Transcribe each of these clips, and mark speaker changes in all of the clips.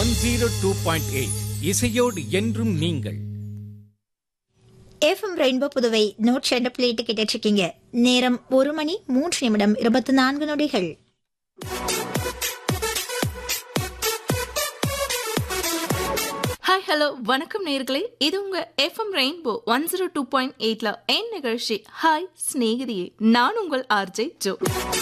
Speaker 1: one zero two point eight இசையோடு என்றும் நீங்கள்
Speaker 2: எஃப்எம் ரெயின்போ புதுவை நூற்றி ரெண்டு பிளேட்டு கேட்டுட்டு இருக்கீங்க நேரம் ஒரு மணி மூன்று நிமிடம் இருபத்தி நான்கு நொடிகள்
Speaker 3: ஹாய் ஹலோ வணக்கம் நேர்களே இது உங்க FM rainbow one zero two point எயிட்ல என் நிகழ்ச்சி ஹாய் சிநேகிதியே நான் உங்கள் ஆர்ஜே ஜோ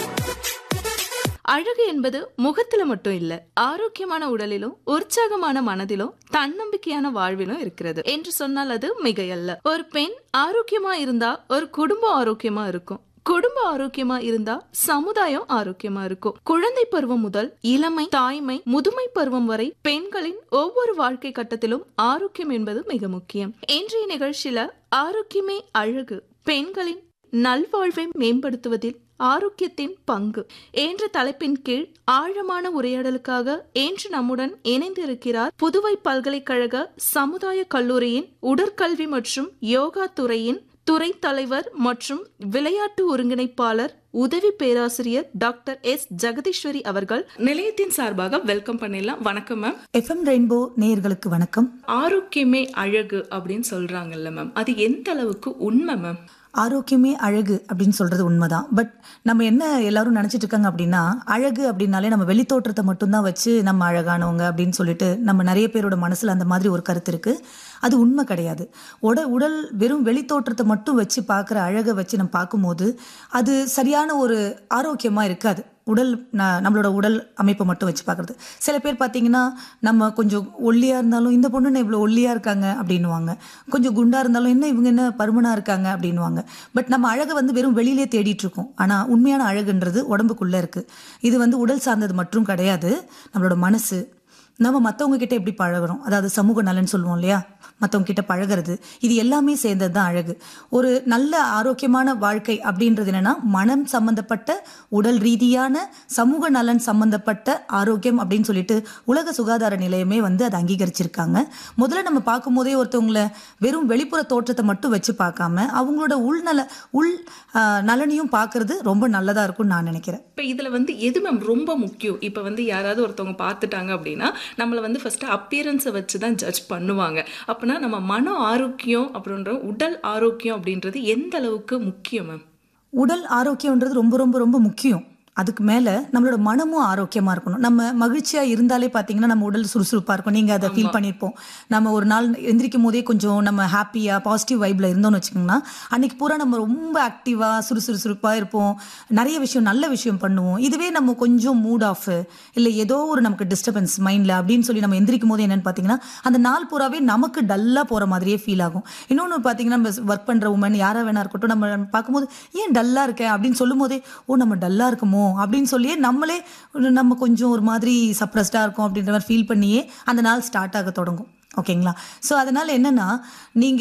Speaker 3: அழகு என்பது முகத்துல மட்டும் இல்ல ஆரோக்கியமான உடலிலும் உற்சாகமான மனதிலும் தன்னம்பிக்கையான வாழ்விலும் இருக்கிறது என்று சொன்னால் அது மிகையல்ல ஒரு பெண் ஆரோக்கியமா இருந்தா ஒரு குடும்பம் ஆரோக்கியமா இருக்கும் குடும்ப ஆரோக்கியமா இருந்தா சமுதாயம் ஆரோக்கியமா இருக்கும் குழந்தை பருவம் முதல் இளமை தாய்மை முதுமை பருவம் வரை பெண்களின் ஒவ்வொரு வாழ்க்கை கட்டத்திலும் ஆரோக்கியம் என்பது மிக முக்கியம் இன்றைய நிகழ்ச்சியில ஆரோக்கியமே அழகு பெண்களின் நல்வாழ்வை மேம்படுத்துவதில் ஆரோக்கியத்தின் பங்கு என்ற தலைப்பின் கீழ் ஆழமான உரையாடலுக்காக இன்று நம்முடன் இணைந்திருக்கிறார் புதுவை பல்கலைக்கழக சமுதாய கல்லூரியின் உடற்கல்வி மற்றும் யோகா துறையின் துறை தலைவர் மற்றும் விளையாட்டு ஒருங்கிணைப்பாளர் உதவி பேராசிரியர் டாக்டர் எஸ் ஜெகதீஸ்வரி அவர்கள் நிலையத்தின் சார்பாக வெல்கம் பண்ணிடலாம் வணக்கம் மேம்
Speaker 4: எஃப்எம் ரெயின்போ நேயர்களுக்கு வணக்கம்
Speaker 3: ஆரோக்கியமே அழகு அப்படின்னு சொல்றாங்கல்ல மேம் அது எந்த அளவுக்கு உண்மை மேம்
Speaker 4: ஆரோக்கியமே அழகு அப்படின்னு சொல்றது உண்மைதான் பட் நம்ம என்ன எல்லாரும் நினைச்சிட்டு இருக்காங்க அப்படின்னா அழகு அப்படின்னாலே நம்ம வெளித்தோற்றத்தை மட்டும்தான் வச்சு நம்ம அழகானவங்க அப்படின்னு சொல்லிட்டு நம்ம நிறைய பேரோட மனசுல அந்த மாதிரி ஒரு கருத்து இருக்கு அது உண்மை கிடையாது உட உடல் வெறும் வெளித்தோற்றத்தை மட்டும் வச்சு பார்க்குற அழகை வச்சு நம்ம பார்க்கும்போது அது சரியான ஒரு ஆரோக்கியமா இருக்காது உடல் ந- நம்மளோட உடல் அமைப்பை மட்டும் வச்சு பார்க்குறது சில பேர் பார்த்தீங்கன்னா நம்ம கொஞ்சம் ஒல்லியாக இருந்தாலும் இந்த பொண்ணு என்ன இவ்வளோ ஒல்லியாக இருக்காங்க அப்படின்னுவாங்க கொஞ்சம் குண்டாக இருந்தாலும் என்ன இவங்க என்ன பருமனாக இருக்காங்க அப்படின்னுவாங்க பட் நம்ம அழகை வந்து வெறும் வெளியிலே தேடிட்டு இருக்கோம் ஆனால் உண்மையான அழகுன்றது உடம்புக்குள்ளே இருக்குது இது வந்து உடல் சார்ந்தது மட்டும் கிடையாது நம்மளோட மனசு நம்ம மற்றவங்க கிட்ட எப்படி பழகுறோம் அதாவது சமூக நலன் சொல்லுவோம் இல்லையா மற்றவங்க கிட்ட பழகுறது இது எல்லாமே சேர்ந்தது தான் அழகு ஒரு நல்ல ஆரோக்கியமான வாழ்க்கை அப்படின்றது என்னன்னா மனம் சம்பந்தப்பட்ட உடல் ரீதியான சமூக நலன் சம்பந்தப்பட்ட ஆரோக்கியம் அப்படின்னு சொல்லிட்டு உலக சுகாதார நிலையமே வந்து அதை அங்கீகரிச்சிருக்காங்க முதல்ல நம்ம பார்க்கும்போதே ஒருத்தவங்கள வெறும் வெளிப்புற தோற்றத்தை மட்டும் வச்சு பார்க்காம அவங்களோட உள்நல உள் ஆஹ், நலனையும் பார்க்கறது ரொம்ப நல்லதா இருக்கும்னு நான் நினைக்கிறேன்
Speaker 3: இப்போ இதில் வந்து எது மேம் ரொம்ப முக்கியம் இப்போ வந்து யாராவது ஒருத்தவங்க பார்த்துட்டாங்க அப்படின்னா நம்மளை வந்து ஃபர்ஸ்ட் அப்பியரன்ஸை வச்சு தான் ஜட்ஜ் பண்ணுவாங்க அப்படின்னா நம்ம மன ஆரோக்கியம் அப்படின்ற உடல் ஆரோக்கியம் அப்படின்றது எந்த அளவுக்கு முக்கியம் மேம்
Speaker 4: உடல் ஆரோக்கியம்ன்றது ரொம்ப ரொம்ப ரொம்ப முக்கியம் அதுக்கு மேல நம்மளோட மனமும் ஆரோக்கியமா இருக்கணும் நம்ம மகிழ்ச்சியா இருந்தாலே பாத்தீங்கன்னா நம்ம உடல் சுறுசுறுப்பா இருக்கும் நீங்க அதை ஃபீல் பண்ணியிருப்போம் நம்ம ஒரு நாள் எந்திரிக்கும் போதே கொஞ்சம் நம்ம ஹாப்பியா பாசிட்டிவ் வைப்ல இருந்தோம்னு வச்சுக்கோங்கன்னா அன்னைக்கு பூரா நம்ம ரொம்ப ஆக்டிவா சுறுசுறுசுறுப்பா இருப்போம் நிறைய விஷயம் நல்ல விஷயம் பண்ணுவோம் இதுவே நம்ம கொஞ்சம் மூட் ஆஃப் இல்ல ஏதோ ஒரு நமக்கு டிஸ்டர்பன்ஸ் மைண்ட்ல அப்படின்னு சொல்லி நம்ம எந்திரிக்கும் போது என்னன்னு பாத்தீங்கன்னா அந்த நாள் பூராவே நமக்கு டல்லா போற மாதிரியே ஃபீல் ஆகும் இன்னொன்னு பாத்தீங்கன்னா நம்ம ஒர்க் பண்ற உமன் யாரா வேணா இருக்கட்டும் நம்ம பார்க்கும்போது ஏன் டல்லா இருக்கேன் அப்படின்னு சொல்லும் போதே ஓ நம்ம டல்லா இருக்குமோ அப்படின்னு சொல்லியே நம்மளே நம்ம கொஞ்சம் ஒரு மாதிரி சப்ரஸ்டா இருக்கும் அப்படின்ற மாதிரி ஃபீல் பண்ணியே அந்த நாள் ஸ்டார்ட் ஆக தொடங்கும் ஓகேங்களா ஸோ அதனால என்னன்னா நீங்க